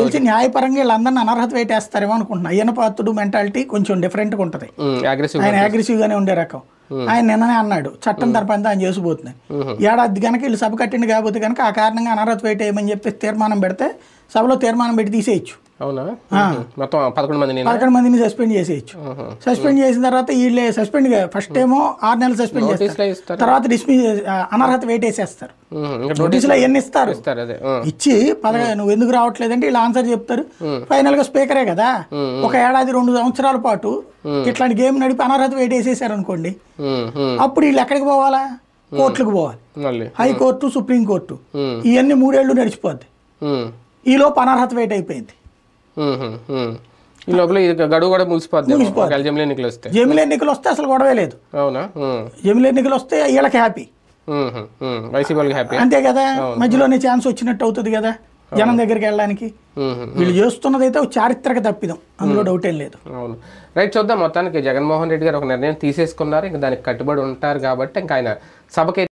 తెలిసి న్యాయపరంగా వీళ్ళందరినీ అనర్హత వేటేస్తారేమో అనుకుంటున్నా అయ్యన పాత్రుడు మెంటాలిటీ కొంచెం డిఫరెంట్గా ఉంటుంది అగ్రెసివ్ ఆయన అగ్రెసివ్గానే ఉండే రకం ఆయన నిన్ననే అన్నాడు చట్టం తరపంతా ఆయన చేసిపోతుంది ఏడాది కనుక వీళ్ళు సభ కట్టింది కాకపోతే కనుక ఆ కారణంగా అనర్హత వేటేయమని చెప్పి తీర్మానం పెడితే సభలో తీర్మానం పెట్టి తీసేయచ్చు అవునా మొత్తం పదకొండు మంది నేను పదకొండు మందిని సస్పెండ్ చేసేయచ్చు సస్పెండ్ చేసిన తర్వాత వీళ్ళే సస్పెండ్ ఫస్ట్ ఏమో ఆరు నెలలు సస్పెండ్ చేస్తారు నోటీస్లో ఇస్తారు తర్వాత డిస్మిస్ అనర్హత వేటేసేస్తారు ఉహు, ఇంకా నోటీస్ నోటీసులో ఎన్ని ఇస్తారు ఇస్తారు అదే ఆ. ఇచ్చి పదగా నువ్వు ఎందుకు రావట్లేదంటే వీళ్ళు ఆన్సర్ చెప్తారు ఫైనల్ గా స్పీకరే కదా ఒక ఏడాది రెండు సంవత్సరాల పాటు ఇట్లాంటి గేమ్ నడిపి అనర్హత వెయిట్ వేసేసారు అనుకోండి ఉమ్, ఉమ్, అప్పుడు వీళ్ళు ఎక్కడికి పోవాలా కోర్టులకు పోవాలి మళ్ళీ హైకోర్టు సుప్రీంకోర్టు ఉమ్, ఇవన్నీ మూడేళ్లు నడిచిపోద్ది ఉమ్, ఈ లోపు అనర్హత వెయిట్ అయిపోయింది ఉమ్, ఉమ్. ఈ లోపల ఇది గడువు కూడా ముగిసిపోద్ది ఎల్జిఎంలో ఎన్నికలు వస్తే జమిలి ఎన్నికలు వస్తే అసలు గొడవే లేదు అవునా ఉమ్, జమిలి ఎన్నికలు వస్తే వీళ్ళకి హ్యాపీ ఉమ్, ఉమ్. వైసీపీ వాళ్ళకి హ్యాపీ అంతే కదా మధ్యలోనే ఛాన్స్ వచ్చినట్టు అవుతుంది కదా జనం దగ్గరికి వెళ్ళడానికి వీళ్ళు చేస్తున్నది అయితే చారిత్రక తప్పిదం అందులో డౌట్ ఏం లేదు అవును రైట్ చూద్దాం మొత్తానికి జగన్మోహన్ రెడ్డి గారు ఒక నిర్ణయం తీసేసుకున్నారు ఇంకా దానికి కట్టుబడి ఉంటారు కాబట్టి ఇంకా ఆయన సభకి